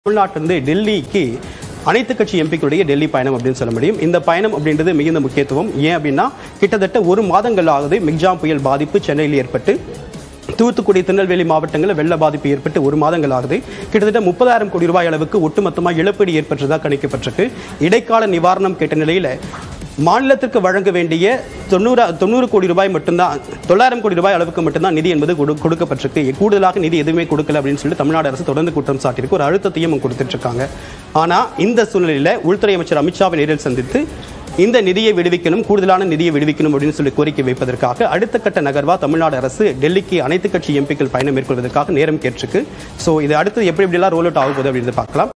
தமிழ்நாட்டிலிருந்து டெல்லிக்கு அனைத்து கட்சி எம்பிக்களுடைய டெல்லி பயணம் அப்படின்னு சொல்ல முடியும் இந்த பயணம் அப்படின்றது மிகுந்த முக்கியத்துவம் ஏன் அப்படின்னா கிட்டத்தட்ட ஒரு மாதங்கள் ஆகுது மிக்ஜாம் புயல் பாதிப்பு சென்னையில் ஏற்பட்டு தூத்துக்குடி திருநெல்வேலி மாவட்டங்களில் வெள்ள பாதிப்பு ஏற்பட்டு ஒரு மாதங்கள் ஆகுது கிட்டத்தட்ட முப்பதாயிரம் கோடி ரூபாய் அளவுக்கு ஒட்டுமொத்தமாக இழப்பீடு ஏற்பட்டதாக கணிக்கப்பட்டிருக்கு இடைக்கால நிவாரணம் கேட்ட நிலையில மாநிலத்திற்கு வழங்க வேண்டிய தொண்ணூறு தொண்ணூறு கோடி ரூபாய் மட்டும்தான் தொள்ளாயிரம் கோடி ரூபாய் அளவுக்கு மட்டும்தான் நிதி என்பது கொடு- கொடுக்கப்பட்டிருக்கு கூடுதலாக நிதி எதுவுமே கொடுக்கல அப்படின்னு சொல்லிட்டு தமிழ்நாடு அரசு தொடர்ந்து குற்றம் சாட்டியிருக்கு ஒரு அழுத்தத்தையும் அவங்க கொடுத்துட்டு இருக்காங்க ஆனா இந்த சூழ்நிலையில உள்துறை அமைச்சர் அமித்ஷாவை நேரில் சந்தித்து இந்த நிதியை விடுவிக்கணும் கூடுதலான நிதியை விடுவிக்கணும் அப்படின்னு சொல்லி கோரிக்கை வைப்பதற்காக அடுத்த கட்ட நகர்வா தமிழ்நாடு அரசு டெல்லிக்கு அனைத்து கட்சி எம்பிக்கள் பயணம் மேற்கொள்வதற்காக நேரம் கேட்டிருக்கு ஸோ இது அடுத்து எப்படி எப்படிலாம் ரோல் அவுட் ஆக போகுது அப்படின்னு பார்க்கலாம்